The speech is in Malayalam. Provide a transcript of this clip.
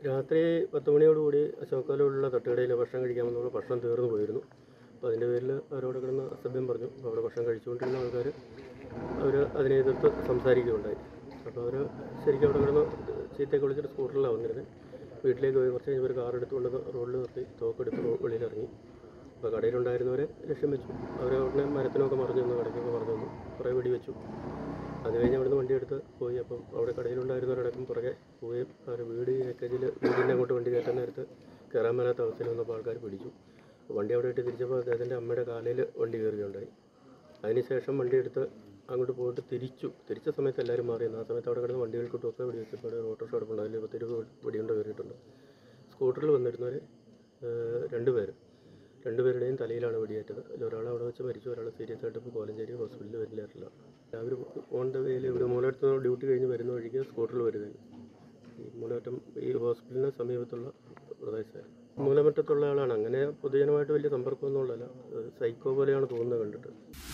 രാത്രി പത്ത് മണിയോടുകൂടി അശോകയിലുള്ള തട്ടുകടയിൽ ഭക്ഷണം കഴിക്കാൻ വന്നപ്പോൾ ഭക്ഷണം തീർന്നു പോയിരുന്നു അപ്പോൾ അതിൻ്റെ പേരിൽ അവരോട് കിടന്ന് അസഭ്യം പറഞ്ഞു അപ്പോൾ അവിടെ ഭക്ഷണം കഴിച്ചുകൊണ്ടിരുന്ന ആൾക്കാർ അവർ അതിനെ എതിർത്ത് സംസാരിക്കുകയുണ്ടായി അപ്പോൾ അവർ ശരിക്കും അവിടെ കിടന്ന് ചീത്തയൊക്കെ വിളിച്ചിട്ട് സ്കൂട്ടറിലാണ് വന്നിരുന്നത് വീട്ടിലേക്ക് പോയി കുറച്ച് കഴിഞ്ഞ് ഒരു കാർ എടുത്തുകൊണ്ട് റോഡിൽ നിർത്തി തോക്കെടുത്ത് റോ- വെളിയിലിറങ്ങി അപ്പോൾ കടയിലുണ്ടായിരുന്നവരെ ലക്ഷ്യം വെച്ചു അവർ ഉടനെ മരത്തിനൊക്കെ മറിഞ്ഞു വന്നു കടയ്ക്കൊക്കെ മറിഞ്ഞു വന്നു കുറേ വെടി വെച്ചു അത് കഴിഞ്ഞ് അവിടുന്ന് വണ്ടി എടുത്ത് പോയി അപ്പം അവിടെ കടയിലുണ്ടായിരുന്നവരടക്കം പുറകെ പോവുകയും അവർ വീട് പാക്കേജിൽ വീടിൻ്റെ അങ്ങോട്ട് വണ്ടി കയറ്റാൻ നേരത്ത് കയറാൻ മേലാത്ത അവസ്ഥയിൽ വന്നപ്പോൾ ആൾക്കാർ പിടിച്ചു വണ്ടി അവിടെ ഇട്ട് തിരിച്ചപ്പോൾ അദ്ദേഹത്തിൻ്റെ അമ്മയുടെ കാലയിൽ വണ്ടി കയറുകയുണ്ടായി അതിനുശേഷം വണ്ടി എടുത്ത് അങ്ങോട്ട് പോയിട്ട് തിരിച്ചു തിരിച്ച സമയത്ത് എല്ലാവരും മാറിയിരുന്നു ആ സമയത്ത് അവിടെ കിടന്ന് വണ്ടികൾക്കിട്ടൊക്കെ വെടി വെച്ചപ്പോൾ അവിടെ ഓട്ടോറിക്ഷ കിടപ്പുണ്ട് അതിൽ പത്തിരുപത് വെടിയുണ്ട കയറിയിട്ടുണ്ട് സ്കൂട്ടറിൽ വന്നിരുന്നവർ രണ്ടുപേർ രണ്ടുപേരുടെയും തലയിലാണ് വെടിയേറ്റത് അതിൽ ഒരാൾ അവിടെ വെച്ച് മരിച്ചു ഒരാൾ സീരിയസ് ആയിട്ട് ഇപ്പോൾ കോലഞ്ചേരി ഹോസ്പിറ്റലിൽ വരില്ലാറില്ല അവർ ഓൺ ദ വേയിൽ ഇവിടെ മൂലമറ്റത്ത് ഡ്യൂട്ടി കഴിഞ്ഞ് വരുന്ന വഴിക്ക് സ്കൂട്ടറിൽ വരുന്നത് ഈ മൂലമറ്റം ഈ ഹോസ്പിറ്റലിന് സമീപത്തുള്ള പ്രദേശമായിരുന്നു മൂലമറ്റത്തുള്ള ആളാണ് അങ്ങനെ പൊതുജനമായിട്ട് വലിയ സമ്പർക്കമൊന്നും ഉള്ളതല്ല സൈക്കോ പോലെയാണ് തോന്നുന്നത് കണ്ടിട്ട്